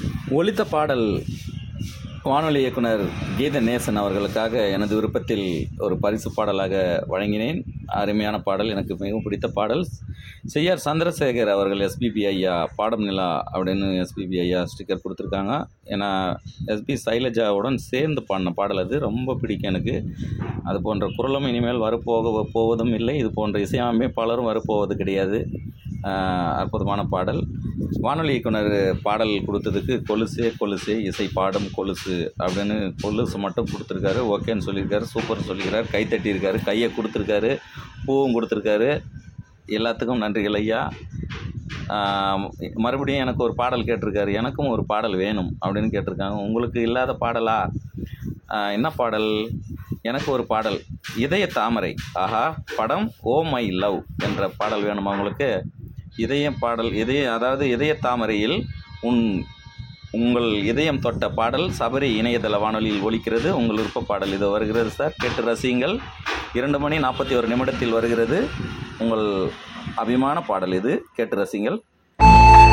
ஒலித்த பாடல் வானொலி இயக்குனர் கீத நேசன் அவர்களுக்காக எனது விருப்பத்தில் ஒரு பரிசு பாடலாக வழங்கினேன் அருமையான பாடல் எனக்கு மிகவும் பிடித்த பாடல் செய்யார் சந்திரசேகர் அவர்கள் எஸ்பிபி ஐயா பாடம் நிலா அப்படின்னு எஸ்பிபி ஐயா ஸ்டிக்கர் கொடுத்துருக்காங்க ஏன்னா எஸ்பி சைலஜாவுடன் சேர்ந்து பாடின பாடல் அது ரொம்ப பிடிக்கும் எனக்கு அது போன்ற குரலும் இனிமேல் வரப்போக போவதும் இல்லை இது போன்ற இசையமைப்பாளரும் வரப்போவது கிடையாது ஆஹ் அற்புதமான பாடல் வானொலி இயக்குனர் பாடல் கொடுத்ததுக்கு கொலுசே கொலுசே இசை பாடும் கொலுசு அப்படின்னு கொலுசு மட்டும் கொடுத்துருக்காரு ஓகேன்னு சொல்லியிருக்காரு சூப்பர்னு சொல்லியிருக்காரு கை தட்டியிருக்காரு கையை கொடுத்துருக்காரு பூவும் கொடுத்துருக்காரு எல்லாத்துக்கும் நன்றிகள் ஐயா ஆஹ் மறுபடியும் எனக்கு ஒரு பாடல் கேட்டிருக்காரு எனக்கும் ஒரு பாடல் வேணும் அப்படின்னு கேட்டிருக்காங்க உங்களுக்கு இல்லாத பாடலா ஆஹ் என்ன பாடல் எனக்கு ஒரு பாடல் இதய தாமரை ஆஹா படம் ஓ மை லவ் என்ற பாடல் வேணுமா உங்களுக்கு இதய பாடல் இதய அதாவது இதய தாமரையில் உன் உங்கள் இதயம் தொட்ட பாடல் சபரி இணையதள வானொலியில் ஒலிக்கிறது உங்கள் விருப்ப பாடல் இது வருகிறது சார் கேட்டு ரசியுங்கள் இரண்டு மணி நாற்பத்தி ஒரு நிமிடத்தில் வருகிறது உங்கள் அபிமான பாடல் இது கேட்டு ரசிங்கள்